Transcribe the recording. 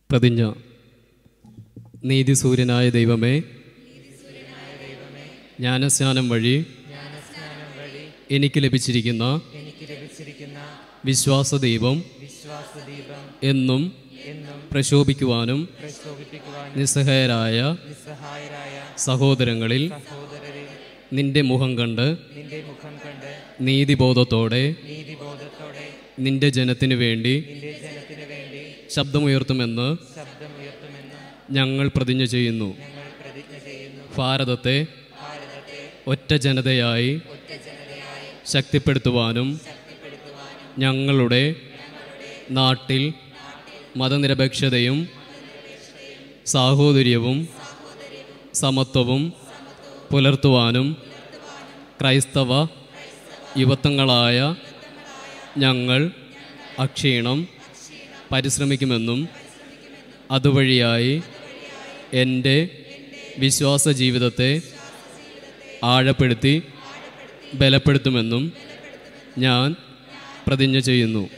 പ്രതിജ്ഞ നീതിസൂര്യനായ ദൈവമേ ജ്ഞാനസ്നാനം വഴി ജ്ഞാനസ്നാനം വഴി എനിക്ക് ലഭിച്ചിരിക്കുന്ന എനിക്ക് ലഭിച്ചിരിക്കുന്ന വിശ്വാസദീപം വിശ്വാസദീപം എന്നും എന്നും പ്രശോഭിക്കുവാനും പ്രശോഭിപ്പിക്കുവാൻ നിസ്സഹായരായ നിസ്സഹായരായ സഹോദരങ്ങളിൽ സഹോദരരിൽ നിന്റെ മുഖം കണ്ട് നിന്റെ മുഖം കണ്ട് നീതിബോധത്തോടെ നീതിബോധത്തോടെ നിന്റെ ജനത്തിനു വേണ്ടി നിന്റെ ജനത്തിനു വേണ്ടി ശബ്ദമുയർത്തുമെന്ന് ശബ്ദമുയർത്തുമെന്ന് ഞങ്ങൾ പ്രതിജ്ഞ ചെയ്യുന്നു ഞങ്ങൾ പ്രതിജ്ഞ ചെയ്യുന്നു ഭാരതത്തെ ഭാരതത്തെ ഒറ്റ ജനതയായി ശക്തിപ്പെടുത്തുവാനും ഞങ്ങളുടെ നാട്ടിൽ മതനിരപേക്ഷതയും സാഹോദര്യവും സമത്വവും പുലർത്തുവാനും ക്രൈസ്തവ യുവത്വങ്ങളായ ഞങ്ങൾ അക്ഷീണം പരിശ്രമിക്കുമെന്നും അതുവഴിയായി എൻ്റെ വിശ്വാസ ജീവിതത്തെ ആഴപ്പെടുത്തി ബലപ്പെടുത്തുമെന്നും ഞാൻ പ്രതിജ്ഞ ചെയ്യുന്നു